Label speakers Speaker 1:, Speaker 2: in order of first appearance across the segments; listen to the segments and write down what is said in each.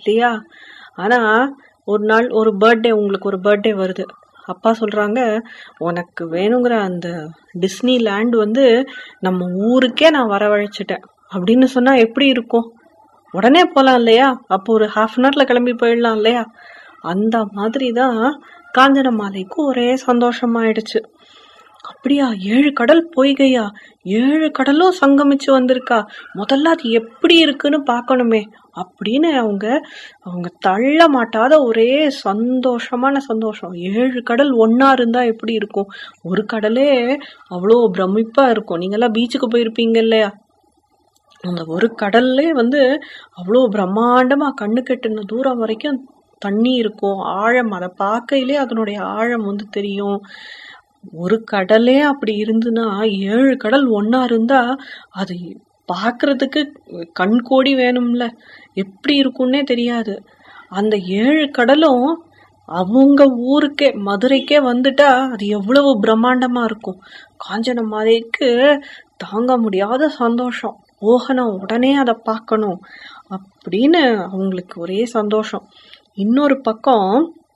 Speaker 1: இல்லையா ஆனா ஒரு நாள் ஒரு பர்த்டே உங்களுக்கு ஒரு பர்த்டே வருது அப்பா சொல்றாங்க உனக்கு வேணுங்கிற அந்த டிஸ்னி லேண்ட் வந்து நம்ம ஊருக்கே நான் வரவழைச்சிட்டேன் அப்படின்னு சொன்னா எப்படி இருக்கும் உடனே போலாம் இல்லையா அப்போ ஒரு ஹாஃப் அன் ஹவர்ல கிளம்பி போயிடலாம் இல்லையா அந்த மாதிரி தான் காஞ்சனமாலைக்கு ஒரே சந்தோஷமாயிடுச்சு அப்படியா ஏழு கடல் பொய்கையா ஏழு கடலும் சங்கமிச்சு வந்திருக்கா முதல்ல அது எப்படி இருக்குன்னு பார்க்கணுமே அப்படின்னு அவங்க அவங்க தள்ள மாட்டாத ஒரே சந்தோஷமான சந்தோஷம் ஏழு கடல் ஒன்னா இருந்தா எப்படி இருக்கும் ஒரு கடலே அவ்வளோ பிரமிப்பா இருக்கும் நீங்கெல்லாம் பீச்சுக்கு போயிருப்பீங்க இல்லையா அந்த ஒரு கடல்லே வந்து அவ்வளோ பிரம்மாண்டமா கண்ணு கெட்டுன தூரம் வரைக்கும் தண்ணி இருக்கும் ஆழம் அதை பார்க்கையிலே அதனுடைய ஆழம் வந்து தெரியும் ஒரு கடலே அப்படி இருந்துன்னா ஏழு கடல் ஒன்னா இருந்தா அது பார்க்கிறதுக்கு கண் கோடி வேணும்ல எப்படி இருக்கும்னே தெரியாது அந்த ஏழு கடலும் அவங்க ஊருக்கே மதுரைக்கே வந்துட்டா அது எவ்வளவு பிரம்மாண்டமா இருக்கும் காஞ்சன மாலைக்கு தாங்க முடியாத சந்தோஷம் போகணும் உடனே அதை பார்க்கணும் அப்படின்னு அவங்களுக்கு ஒரே சந்தோஷம் இன்னொரு பக்கம்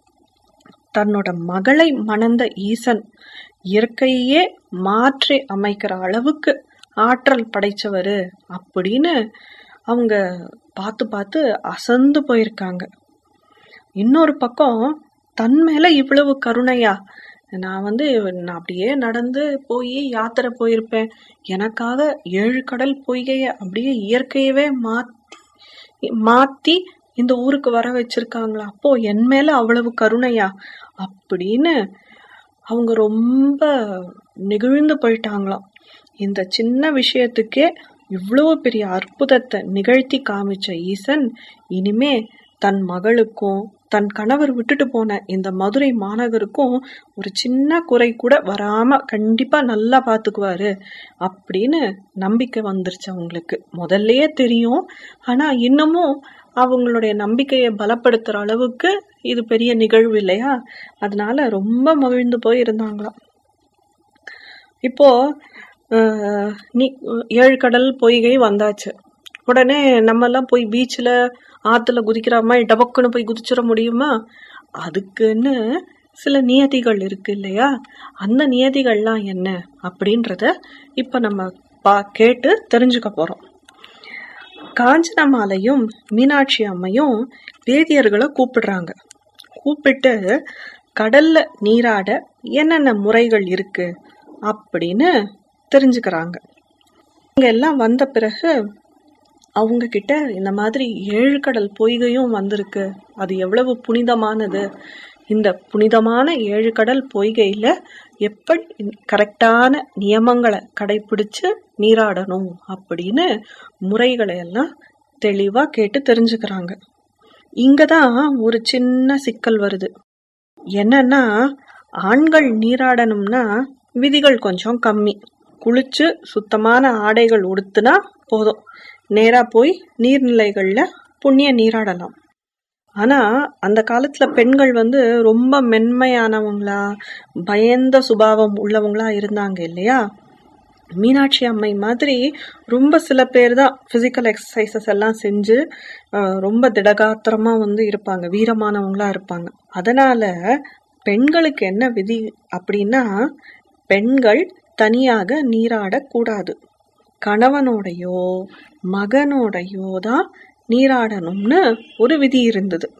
Speaker 1: தன்னோட மகளை மணந்த ஈசன் இயற்கையே மாற்றி அமைக்கிற அளவுக்கு ஆற்றல் படைச்சவரு அப்படின்னு அவங்க பார்த்து பார்த்து அசந்து போயிருக்காங்க இன்னொரு பக்கம் தன் மேல இவ்வளவு கருணையா நான் வந்து நான் அப்படியே நடந்து போய் யாத்திரை போயிருப்பேன் எனக்காக ஏழு கடல் பொய்கைய அப்படியே இயற்கையவே மாத்தி மாத்தி இந்த ஊருக்கு வர வச்சிருக்காங்களா அப்போ என் மேல அவ்வளவு கருணையா அப்படின்னு அவங்க ரொம்ப நெகிழ்ந்து போயிட்டாங்களாம் இந்த சின்ன விஷயத்துக்கே இவ்வளவு பெரிய அற்புதத்தை நிகழ்த்தி காமிச்ச ஈசன் இனிமே தன் மகளுக்கும் தன் கணவர் விட்டுட்டு போன இந்த மதுரை மாநகருக்கும் ஒரு சின்ன குறை கூட வராம கண்டிப்பா நல்லா பாத்துக்குவாரு அப்படின்னு நம்பிக்கை வந்துருச்சு அவங்களுக்கு முதல்லயே தெரியும் ஆனா இன்னமும் அவங்களுடைய நம்பிக்கையை பலப்படுத்துற அளவுக்கு இது பெரிய நிகழ்வு இல்லையா அதனால ரொம்ப மகிழ்ந்து போய் இருந்தாங்களாம் இப்போ அஹ், நீ ஏழு கடல் பொய்கை வந்தாச்சு உடனே நம்ம எல்லாம் போய் பீச்ல ஆத்துல குதிக்கிற மாதிரி டபக்குன்னு போய் குதிச்சிட முடியுமா அதுக்குன்னு சில நியதிகள் இருக்கு இல்லையா அந்த நியதிகள்லாம் என்ன அப்படின்றத இப்ப நம்ம பா கேட்டு தெரிஞ்சுக்க போறோம் காஞ்சனமாலையும் மீனாட்சி அம்மையும் வேதியர்களை கூப்பிடுறாங்க கூப்பிட்டு கடல்ல நீராட என்னென்ன முறைகள் இருக்கு அப்படின்னு தெரிஞ்சுக்கிறாங்க இங்க எல்லாம் வந்த பிறகு அவங்க கிட்ட இந்த மாதிரி ஏழு கடல் பொய்கையும் வந்திருக்கு அது எவ்வளவு புனிதமானது இந்த புனிதமான ஏழு கடல் பொய்கையில எப்படி கரெக்டான நியமங்களை கடைபிடிச்சு நீராடணும் அப்படின்னு முறைகளை எல்லாம் தெளிவா கேட்டு தெரிஞ்சுக்கிறாங்க இங்கதான் ஒரு சின்ன சிக்கல் வருது என்னன்னா ஆண்கள் நீராடணும்னா விதிகள் கொஞ்சம் கம்மி குளிச்சு சுத்தமான ஆடைகள் உடுத்துனா போதும் நேரா போய் நீர்நிலைகள்ல புண்ணிய நீராடலாம் ஆனா அந்த காலத்துல பெண்கள் வந்து ரொம்ப மென்மையானவங்களா பயந்த சுபாவம் உள்ளவங்களா இருந்தாங்க இல்லையா மீனாட்சி அம்மை மாதிரி ரொம்ப சில பேர் தான் பிசிக்கல் எக்ஸசைசஸ் எல்லாம் செஞ்சு அஹ், ரொம்ப திடகாத்திரமா வந்து இருப்பாங்க வீரமானவங்களா இருப்பாங்க அதனால பெண்களுக்கு என்ன விதி அப்படின்னா பெண்கள் தனியாக நீராடக்கூடாது கணவனோடையோ மகனோடையோ தான் நீராடணும்னு ஒரு விதி இருந்தது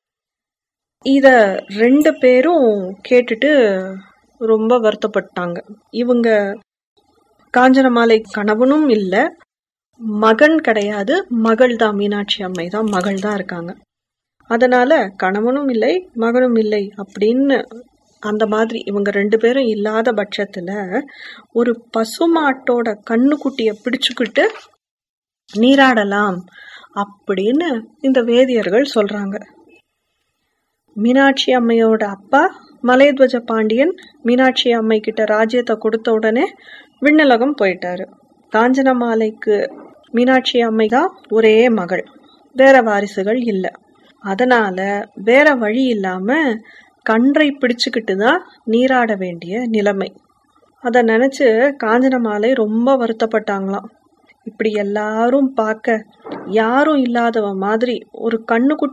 Speaker 1: இத ரெண்டு பேரும் கேட்டுட்டு ரொம்ப வருத்தப்பட்டாங்க இவங்க காஞ்சனமாலை கணவனும் இல்ல மகன் கிடையாது மகள் தான் மீனாட்சி அம்மை தான் மகள் தான் இருக்காங்க அதனால கணவனும் இல்லை மகனும் இல்லை அப்படின்னு அந்த மாதிரி இவங்க ரெண்டு பேரும் இல்லாத பட்சத்துல ஒரு பசுமாட்டோட கண்ணுக்குட்டிய பிடிச்சுக்கிட்டு நீராடலாம் அப்படின்னு இந்த வேதியர்கள் சொல்றாங்க மீனாட்சி அம்மையோட அப்பா மலையத்வஜ பாண்டியன் மீனாட்சி அம்மை கிட்ட ராஜ்யத்தை கொடுத்த உடனே விண்ணலகம் போயிட்டாரு காஞ்சனமாலைக்கு மீனாட்சி அம்மை தான் ஒரே மகள் வேற வாரிசுகள் இல்ல அதனால வேற வழி இல்லாம கன்றை பிடிச்சுக்கிட்டு தான் நீராட வேண்டிய நிலைமை அத நினைச்சு காஞ்சனமாலை ரொம்ப வருத்தப்பட்டாங்களாம் இப்படி எல்லாரும் பார்க்க யாரும் இல்லாதவ மாதிரி ஒரு கண்ணுக்குட்டி